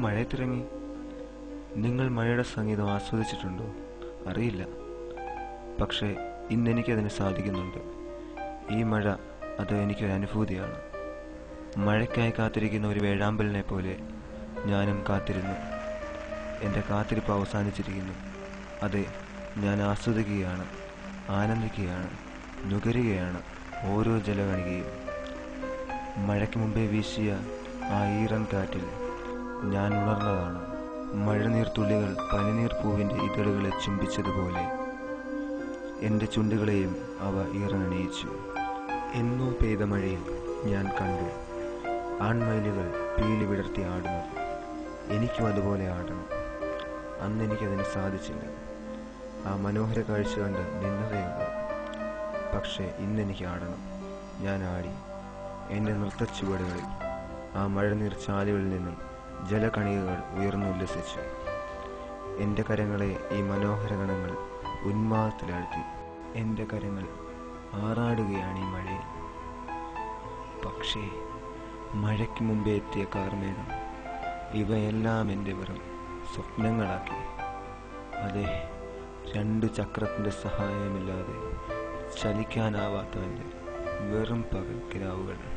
മഴയത്തിറങ്ങി നിങ്ങൾ മഴയുടെ സംഗീതം ആസ്വദിച്ചിട്ടുണ്ടോ അറിയില്ല പക്ഷേ ഇന്നെനിക്കതിന് സാധിക്കുന്നുണ്ട് ഈ മഴ അത് എനിക്കൊരു അനുഭൂതിയാണ് മഴയ്ക്കായി കാത്തിരിക്കുന്ന ഒരു വേഴാമ്പലിനെ പോലെ ഞാനും കാത്തിരുന്നു എൻ്റെ കാത്തിരിപ്പ് അവസാനിച്ചിരിക്കുന്നു അതെ ഞാൻ ആസ്വദിക്കുകയാണ് ആനന്ദിക്കുകയാണ് നുകരുകയാണ് ഓരോ ജലകണികയും മഴയ്ക്ക് മുമ്പേ വീശിയ ആ ഈറൻ കാറ്റിൽ ഞാൻ ഉണർന്നതാണ് മഴനീർത്തുള്ളികൾ പനിനീർ പൂവിൻ്റെ ഇതളുകളെ ചുംബിച്ചതുപോലെ എൻ്റെ ചുണ്ടുകളെയും അവ ഈറനണിയിച്ചു എന്നോ പെയ്ത മഴയിൽ ഞാൻ കണ്ടു ആൺമയിലുകൾ പീലി വിടർത്തി ആടുന്നത് എനിക്കും അതുപോലെ ആടണം അന്ന് എനിക്കതിന് സാധിച്ചില്ല ആ മനോഹര കാഴ്ച കണ്ട് നിന്നതേയുള്ളൂ പക്ഷേ ഇന്നെനിക്ക് ആടണം ഞാൻ ആടി എൻ്റെ നൃത്തച്ചുവടുകളിൽ ആ മഴനീർ ചാലുകളിൽ നിന്നും ജലകണികകൾ ഉയർന്നുല്ലസിച്ചു എൻ്റെ കരങ്ങളെ ഈ മനോഹര ഗണങ്ങൾ ഉന്മാദത്തിലാഴ്ത്തി എൻ്റെ കരങ്ങൾ ആറാടുകയാണ് ഈ മഴയിൽ പക്ഷേ മഴയ്ക്ക് മുമ്പേ എത്തിയ കാർമേഘം ഇവയെല്ലാം എൻ്റെ വെറും സ്വപ്നങ്ങളാക്കി അതെ രണ്ടു ചക്രത്തിൻ്റെ സഹായമില്ലാതെ ചലിക്കാനാവാത്തവൻ്റെ വെറും പകൽ കിരാവുകൾ